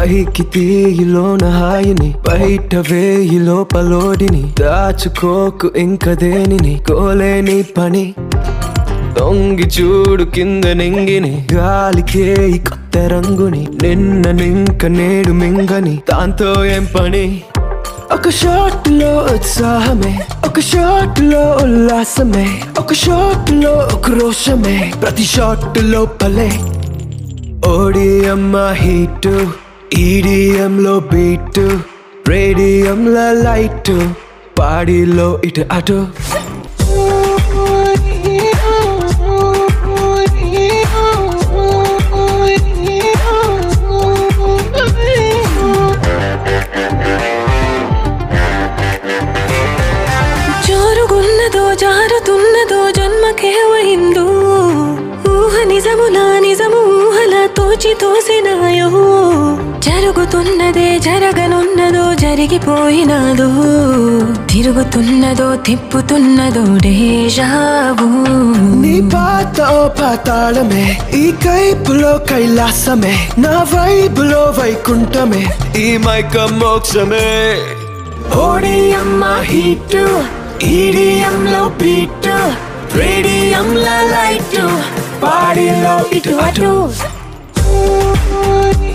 పైకి తీయిలోన హాయిని బయట వేయి లోపలోడిని దాచుకోకు ఇంక దేనిని కోలేని పని తొంగి చూడు కింద నింగిని గాలికే ఈ కొత్త రంగుని నిన్న నింక నేడు మింగని దాంతో ఏం పని ఒక షాట్ లో ఉత్సాహమే ఒక షాట్ లో ఉల్లాసమే ఒక షాట్ లో ఒక రోషమే ప్రతి షాట్ లోపలే ఓడిఎం హీట్ ఈడిఎం లో బీట్ రేడియం లో లైట్ పాడిలో ఇటు అటు జోరుగున్నదో జారుతున్నదో జన్మకేవైందో ఊహ నిజములా నిజము ఊహలా తోచి తోసినాయో జరుగుతున్నదే జరగనున్నదో జరిగిపోయినాదో తిరుగుతున్నదో తిప్పుతున్నదో డేజావు నీ పాత ఓ పాతాళమే ఈ కైపులో కైలాసమే నా వైపులో వైకుంఠమే ఈ మైక మోక్షమే ఓడియమ్మ హీట్ ఈడియం లో బీట్ రేడియం లో లైట్ పాడిలో ఇటు అటు